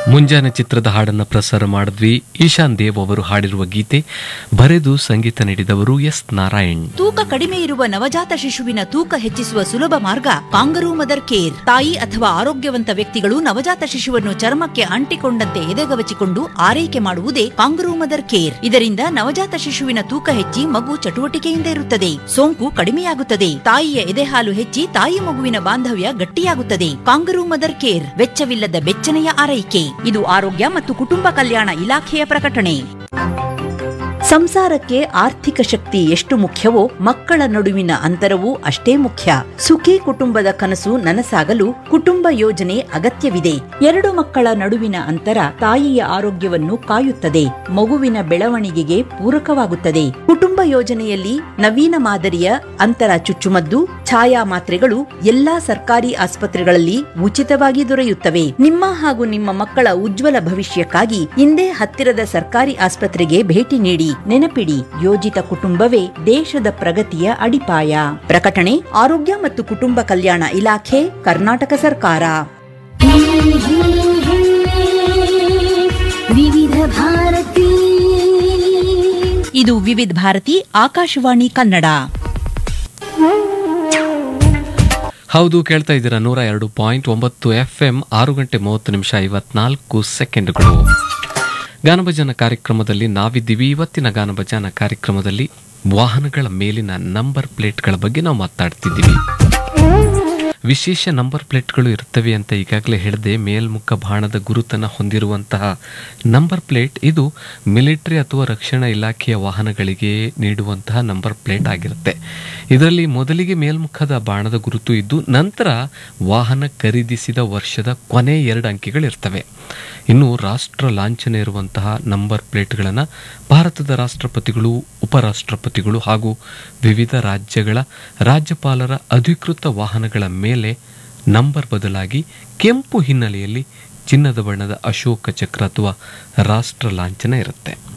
ಮುಂಜಾನೆ ಚಿತ್ರದ ಹಾಡನ್ನು ಪ್ರಸಾರ ಮಾಡಿದ್ವಿ ಈಶಾನ್ ದೇವ್ ಅವರು ಹಾಡಿರುವ ಗೀತೆ ಬರೆದು ಸಂಗೀತ ನೀಡಿದವರು ಎಸ್ ನಾರಾಯಣ್ ತೂಕ ಕಡಿಮೆ ಇರುವ ನವಜಾತ ಶಿಶುವಿನ ತೂಕ ಹೆಚ್ಚಿಸುವ ಸುಲಭ ಮಾರ್ಗ ಕಾಂಗರೂ ಮದರ್ ಕೇರ್ ತಾಯಿ ಅಥವಾ ಆರೋಗ್ಯವಂತ ವ್ಯಕ್ತಿಗಳು ನವಜಾತ ಶಿಶುವನ್ನು ಚರ್ಮಕ್ಕೆ ಅಂಟಿಕೊಂಡಂತೆ ಎದೆಗವಚಿಕೊಂಡು ಆರೈಕೆ ಮಾಡುವುದೇ ಕಾಂಗರೂ ಮದರ್ ಕೇರ್ ಇದರಿಂದ ನವಜಾತ ಶಿಶುವಿನ ತೂಕ ಹೆಚ್ಚಿ ಮಗು ಚಟುವಟಿಕೆಯಿಂದ ಇರುತ್ತದೆ ಸೋಂಕು ಕಡಿಮೆಯಾಗುತ್ತದೆ ತಾಯಿಯ ಎದೆಹಾಲು ಹೆಚ್ಚಿ ತಾಯಿ ಮಗುವಿನ ಬಾಂಧವ್ಯ ಗಟ್ಟಿಯಾಗುತ್ತದೆ ಕಾಂಗರೂ ಮದರ್ ಕೇರ್ ವೆಚ್ಚವಿಲ್ಲದ ಬೆಚ್ಚನೆಯ ಆರೈಕೆ ಇದು ಆರೋಗ್ಯ ಮತ್ತು ಕುಟುಂಬ ಕಲ್ಯಾಣ ಇಲಾಖೆಯ ಪ್ರಕಟಣೆ ಸಂಸಾರಕ್ಕೆ ಆರ್ಥಿಕ ಶಕ್ತಿ ಎಷ್ಟು ಮುಖ್ಯವೋ ಮಕ್ಕಳ ನಡುವಿನ ಅಂತರವೂ ಅಷ್ಟೇ ಮುಖ್ಯ ಸುಖಿ ಕುಟುಂಬದ ಕನಸು ನನಸಾಗಲು ಕುಟುಂಬ ಯೋಜನೆ ಅಗತ್ಯವಿದೆ ಎರಡು ಮಕ್ಕಳ ನಡುವಿನ ಅಂತರ ತಾಯಿಯ ಆರೋಗ್ಯವನ್ನು ಕಾಯುತ್ತದೆ ಮಗುವಿನ ಬೆಳವಣಿಗೆಗೆ ಪೂರಕವಾಗುತ್ತದೆ ಕುಟುಂಬ ಯೋಜನೆಯಲ್ಲಿ ನವೀನ ಮಾದರಿಯ ಅಂತರ ಚುಚ್ಚುಮದ್ದು ಛಾಯಾ ಮಾತ್ರೆಗಳು ಎಲ್ಲಾ ಸರ್ಕಾರಿ ಆಸ್ಪತ್ರೆಗಳಲ್ಲಿ ಉಚಿತವಾಗಿ ದೊರೆಯುತ್ತವೆ ನಿಮ್ಮ ಹಾಗೂ ನಿಮ್ಮ ಮಕ್ಕಳ ಉಜ್ವಲ ಭವಿಷ್ಯಕ್ಕಾಗಿ ಇಂದೇ ಹತ್ತಿರದ ಸರ್ಕಾರಿ ಆಸ್ಪತ್ರೆಗೆ ಭೇಟಿ ನೀಡಿ ನೆನಪಿಡಿ ಯೋಜಿತ ಕುಟುಂಬವೇ ದೇಶದ ಪ್ರಗತಿಯ ಅಡಿಪಾಯ ಪ್ರಕಟಣೆ ಆರೋಗ್ಯ ಮತ್ತು ಕುಟುಂಬ ಕಲ್ಯಾಣ ಇಲಾಖೆ ಕರ್ನಾಟಕ ಸರ್ಕಾರ ವಿವಿಧ ಭಾರತಿ ಇದು ವಿವಿಧ ಭಾರತಿ ಆಕಾಶವಾಣಿ ಕನ್ನಡ ಹೌದು ಕೇಳ್ತಾ ಇದ್ದೀರಾ ನೂರ ಎರಡು ಪಾಯಿಂಟ್ ಒಂಬತ್ತು ಎಫ್ ಎಂ ಆರು ಗಂಟೆ ಮೂವತ್ತು ನಿಮಿಷ ಐವತ್ನಾಲ್ಕು ಸೆಕೆಂಡ್ಗಳು ಗಾನಭಜನ ಕಾರ್ಯಕ್ರಮದಲ್ಲಿ ನಾವಿದ್ದೀವಿ ಇವತ್ತಿನ ಗಾನಭಜನ ಕಾರ್ಯಕ್ರಮದಲ್ಲಿ ವಾಹನಗಳ ಮೇಲಿನ ನಂಬರ್ ಪ್ಲೇಟ್ಗಳ ಬಗ್ಗೆ ನಾವು ಮಾತಾಡ್ತಿದ್ದೀವಿ ವಿಶೇಷ ನಂಬರ್ ಪ್ಲೇಟ್ಗಳು ಇರ್ತವೆ ಅಂತ ಈಗಾಗಲೇ ಹೇಳಿದೆ ಮೇಲ್ಮುಖ ಬಾಣದ ಗುರುತನ್ನು ಹೊಂದಿರುವಂತಹ ನಂಬರ್ ಪ್ಲೇಟ್ ಇದು ಮಿಲಿಟರಿ ಅಥವಾ ರಕ್ಷಣಾ ಇಲಾಖೆಯ ವಾಹನಗಳಿಗೆ ನೀಡುವಂತಹ ನಂಬರ್ ಪ್ಲೇಟ್ ಆಗಿರುತ್ತೆ ಇದರಲ್ಲಿ ಮೊದಲಿಗೆ ಮೇಲ್ಮುಖದ ಬಾಣದ ಗುರುತು ಇದ್ದು ನಂತರ ವಾಹನ ಖರೀದಿಸಿದ ವರ್ಷದ ಕೊನೆ ಎರಡು ಅಂಕಿಗಳಿರ್ತವೆ ಇನ್ನು ರಾಷ್ಟ್ರ ಲಾಂಛನ ಇರುವಂತಹ ನಂಬರ್ ಪ್ಲೇಟ್ಗಳನ್ನು ಭಾರತದ ರಾಷ್ಟ್ರಪತಿಗಳು ಉಪರಾಷ್ಟ್ರಪತಿಗಳು ಹಾಗೂ ವಿವಿಧ ರಾಜ್ಯಗಳ ರಾಜ್ಯಪಾಲರ ಅಧಿಕೃತ ವಾಹನಗಳ ಮೇಲೆ ನಂಬರ್ ಬದಲಾಗಿ ಕೆಂಪು ಹಿನ್ನೆಲೆಯಲ್ಲಿ ಚಿನ್ನದ ಬಣ್ಣದ ಅಶೋಕ ಚಕ್ರ ಅಥವಾ ರಾಷ್ಟ್ರ ಲಾಂಛನ ಇರುತ್ತೆ